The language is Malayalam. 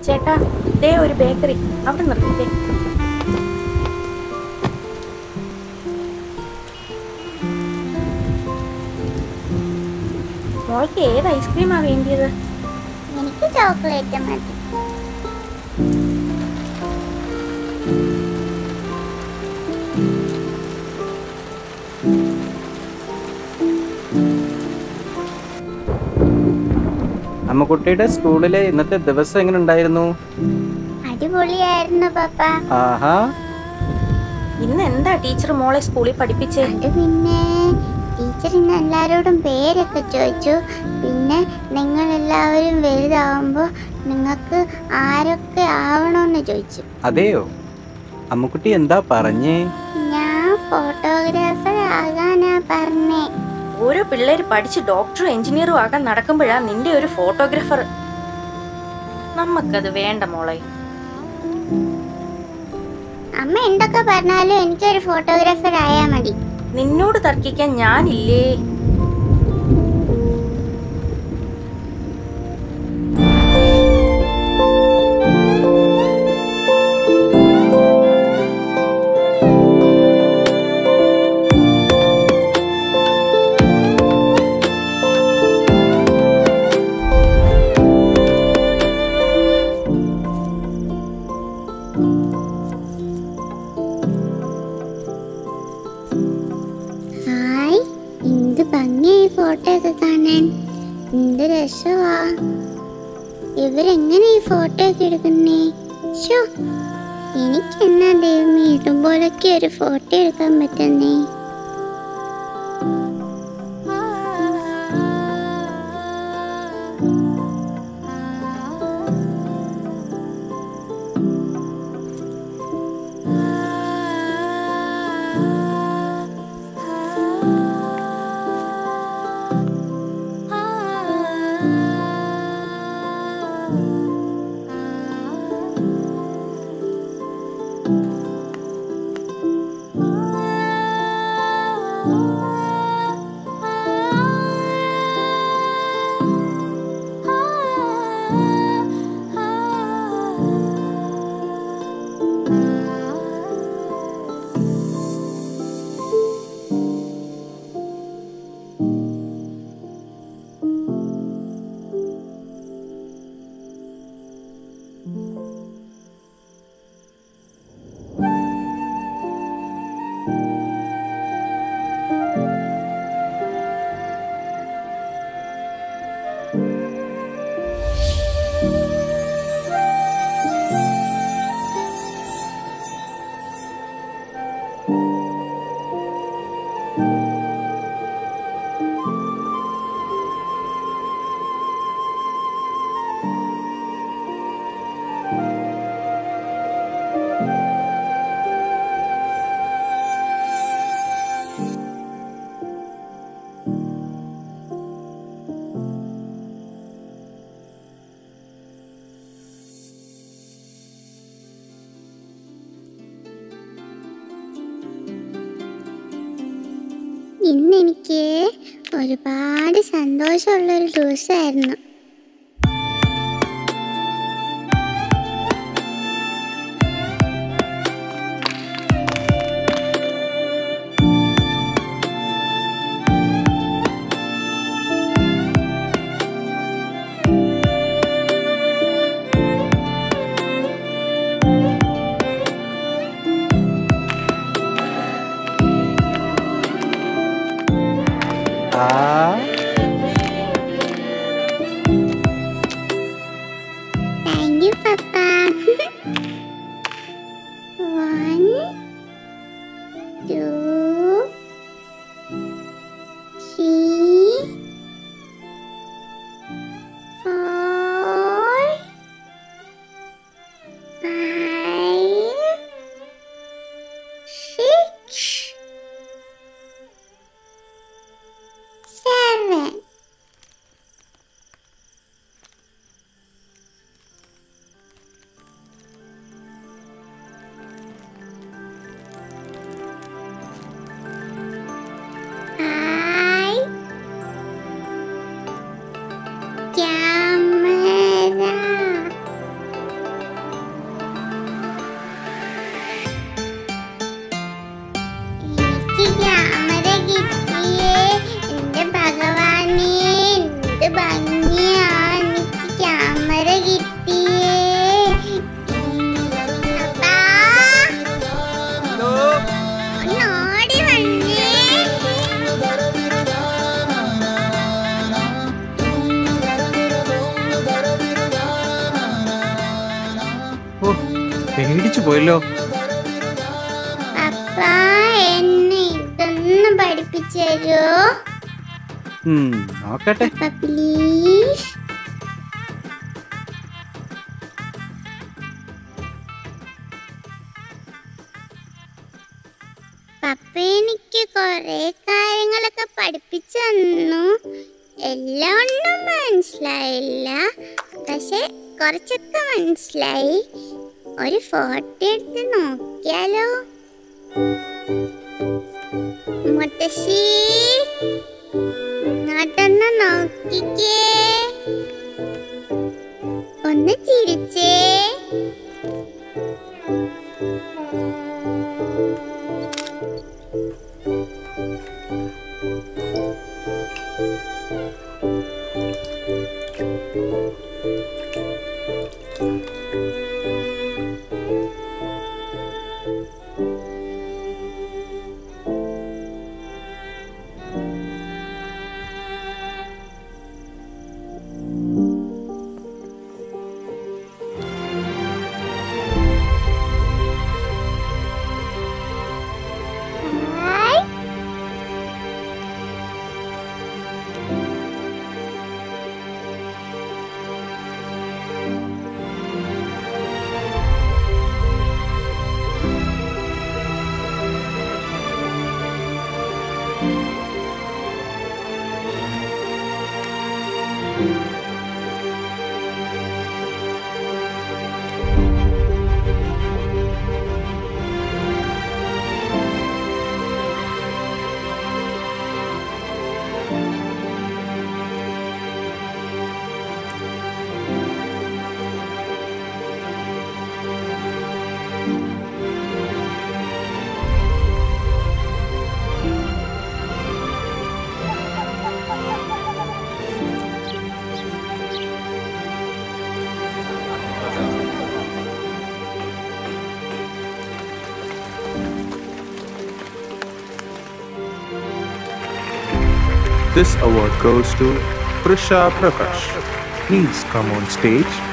ചേട്ടാ ദേ ഒരു ബേക്കറി അവിടെ നിർത്തിക്കേ മോൾക്ക് ഏത് ഐസ്ക്രീമാ വേണ്ടിയത് എനിക്ക് ചോക്ലേറ്റ് മതി അമ്മക്കുട്ടിയുടെ സ്കൂളിലെ ഇന്നത്തെ ദിവസം എങ്ങനെ ഉണ്ടായിരുന്നു അടിപൊളിയായിരുന്നു പപ്പ ആഹാ ഇന്ന് എന്താ ടീച്ചർ മോളെ സ്കൂളിൽ പഠിപ്പിച്ചേ അത് പിന്നെ ടീച്ചർ ഇന്ന് എല്ലാവരോടും പേരൊക്കെ ചോദിച്ചു പിന്നെ നിങ്ങൾ എല്ലാവരും വലുതാവുമ്പോൾ നിങ്ങൾക്ക് ആരൊക്കെ ആവണമെന്ന് ചോദിച്ചു അതെയോ അമ്മക്കുട്ടി എന്താ പറഞ്ഞേ ഞാൻ ഫോട്ടോഗ്രാഫർ ആകാനാ പറഞ്ഞേ ഓരോ പിള്ളേര് പഠിച്ച് ഡോക്ടറും എഞ്ചിനീയറും ആകാൻ നടക്കുമ്പോഴാ നിന്റെ ഒരു ഫോട്ടോഗ്രാഫർ നമ്മക്കത് വേണ്ട മോളെ അമ്മ എന്തൊക്കെ പറഞ്ഞാലും എനിക്കൊരു ഫോട്ടോഗ്രാഫർ ആയാൽ മതി നിന്നോട് തർക്കിക്കാൻ ഞാനില്ലേ ഹായ് എന്ത് ഭംഗിയായി ഫോട്ടോ ഒക്കെ കാണാൻ എന്ത് രസമാ ഇവരെങ്ങനെ ഈ ഫോട്ടോ ഒക്കെ എടുക്കുന്നേ ഷോ എനിക്കെന്നാ ദൈവമേ ഇതുപോലൊക്കെ ഒരു ഫോട്ടോ എടുക്കാൻ പറ്റുന്നേ ഇന്ന് എനിക്ക് ഒരുപാട് സന്തോഷമുള്ളൊരു ദിവസമായിരുന്നു ആ പേടിച്ചു പോയല്ലോ അപ്പ എന്നെ ഇതൊന്ന് പഠിപ്പിച്ചു തരുമോ ഉം, നോക്കട്ടെ അപ്പ പ്ലീസ് പപ്പ എനിക്ക് കുറെ കാര്യങ്ങളൊക്കെ പഠിപ്പിച്ചു തന്നു എല്ലാം ഒന്നും മനസ്സിലായില്ല പക്ഷെ കുറച്ചൊക്കെ മനസ്സിലായി ഒരു ഫോട്ടോ എടുത്ത് നോക്കിയാലോ മുത്തശ്ശി ഇങ്ങോട്ടൊന്ന് നോക്കിക്കേ ഒന്ന് ചിരിച്ചേ hi This award goes to Prisha Prakash. Please come on stage